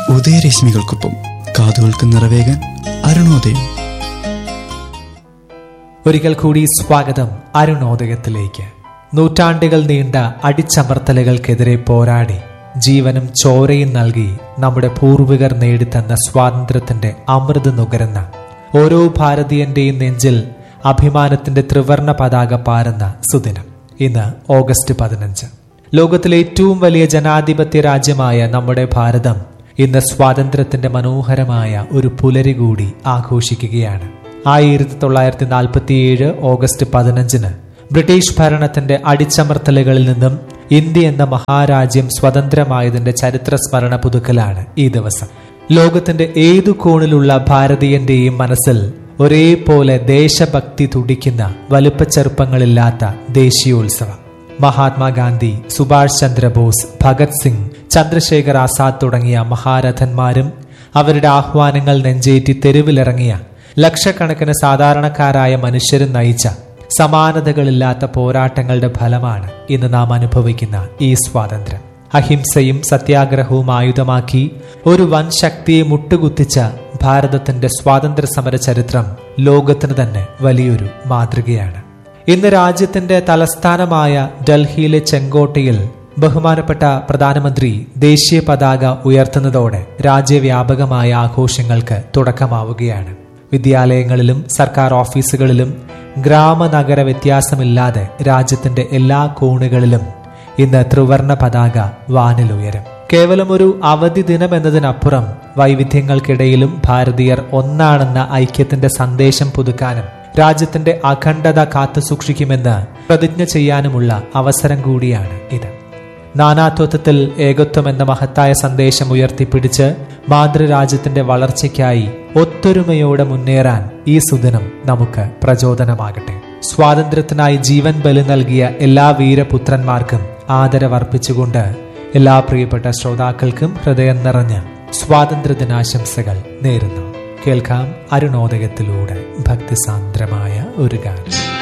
ഉദയരശ്മികൾക്കൊപ്പം കാതുകൾക്ക് നിറവേകാൻ അരുണോദയം ഒരിക്കൽ കൂടി സ്വാഗതം അരുണോദയത്തിലേക്ക് നൂറ്റാണ്ടുകൾ നീണ്ട അടിച്ചമർത്തലുകൾക്കെതിരെ പോരാടി ജീവനും ചോരയും നൽകി നമ്മുടെ പൂർവികർ നേടിത്തന്ന സ്വാതന്ത്ര്യത്തിന്റെ അമൃത് നുകരുന്ന ഓരോ ഭാരതീയന്റെയും നെഞ്ചിൽ അഭിമാനത്തിന്റെ ത്രിവർണ പതാക പാരുന്ന സുദിനം ഇന്ന് ഓഗസ്റ്റ് പതിനഞ്ച് ലോകത്തിലെ ഏറ്റവും വലിയ ജനാധിപത്യ രാജ്യമായ നമ്മുടെ ഭാരതം ഇന്ന് സ്വാതന്ത്ര്യത്തിന്റെ മനോഹരമായ ഒരു പുലരി കൂടി ആഘോഷിക്കുകയാണ് ആയിരത്തി തൊള്ളായിരത്തി നാൽപ്പത്തിയേഴ് ഓഗസ്റ്റ് പതിനഞ്ചിന് ബ്രിട്ടീഷ് ഭരണത്തിന്റെ അടിച്ചമർത്തലുകളിൽ നിന്നും ഇന്ത്യ എന്ന മഹാരാജ്യം സ്വതന്ത്രമായതിന്റെ ചരിത്ര സ്മരണ പുതുക്കലാണ് ഈ ദിവസം ലോകത്തിന്റെ ഏതു കോണിലുള്ള ഭാരതീയന്റെയും മനസ്സിൽ ഒരേപോലെ ദേശഭക്തി തുടിക്കുന്ന വലുപ്പച്ചെറുപ്പങ്ങളില്ലാത്ത ദേശീയോത്സവം മഹാത്മാഗാന്ധി സുഭാഷ് ചന്ദ്രബോസ് ഭഗത് സിംഗ് ചന്ദ്രശേഖർ ആസാദ് തുടങ്ങിയ മഹാരഥന്മാരും അവരുടെ ആഹ്വാനങ്ങൾ നെഞ്ചേറ്റി തെരുവിലിറങ്ങിയ ലക്ഷക്കണക്കിന് സാധാരണക്കാരായ മനുഷ്യരും നയിച്ച സമാനതകളില്ലാത്ത പോരാട്ടങ്ങളുടെ ഫലമാണ് ഇന്ന് നാം അനുഭവിക്കുന്ന ഈ സ്വാതന്ത്ര്യം അഹിംസയും സത്യാഗ്രഹവും ആയുധമാക്കി ഒരു വൻ ശക്തിയെ മുട്ടുകുത്തിച്ച ഭാരതത്തിന്റെ സ്വാതന്ത്ര്യ സമര ചരിത്രം ലോകത്തിന് തന്നെ വലിയൊരു മാതൃകയാണ് ഇന്ന് രാജ്യത്തിന്റെ തലസ്ഥാനമായ ഡൽഹിയിലെ ചെങ്കോട്ടയിൽ ബഹുമാനപ്പെട്ട പ്രധാനമന്ത്രി ദേശീയ പതാക ഉയർത്തുന്നതോടെ രാജ്യവ്യാപകമായ ആഘോഷങ്ങൾക്ക് തുടക്കമാവുകയാണ് വിദ്യാലയങ്ങളിലും സർക്കാർ ഓഫീസുകളിലും ഗ്രാമനഗര വ്യത്യാസമില്ലാതെ രാജ്യത്തിന്റെ എല്ലാ കോണുകളിലും ഇന്ന് ത്രിവർണ പതാക വാനിലുയരും കേവലം ഒരു അവധി ദിനം എന്നതിനപ്പുറം വൈവിധ്യങ്ങൾക്കിടയിലും ഭാരതീയർ ഒന്നാണെന്ന ഐക്യത്തിന്റെ സന്ദേശം പുതുക്കാനും രാജ്യത്തിന്റെ അഖണ്ഡത കാത്തുസൂക്ഷിക്കുമെന്ന് പ്രതിജ്ഞ ചെയ്യാനുമുള്ള അവസരം കൂടിയാണ് ഇത് നാനാത്വത്വത്തിൽ ഏകത്വം എന്ന മഹത്തായ സന്ദേശം ഉയർത്തിപ്പിടിച്ച് മാതൃരാജ്യത്തിന്റെ വളർച്ചയ്ക്കായി ഒത്തൊരുമയോടെ മുന്നേറാൻ ഈ സുദിനം നമുക്ക് പ്രചോദനമാകട്ടെ സ്വാതന്ത്ര്യത്തിനായി ജീവൻ ബലി നൽകിയ എല്ലാ വീരപുത്രന്മാർക്കും ആദരവർപ്പിച്ചുകൊണ്ട് എല്ലാ പ്രിയപ്പെട്ട ശ്രോതാക്കൾക്കും ഹൃദയം നിറഞ്ഞ സ്വാതന്ത്ര്യദിനാശംസകൾ നേരുന്നു കേൾക്കാം അരുണോദയത്തിലൂടെ ഭക്തിസാന്ദ്രമായ ഒരു ഗാനം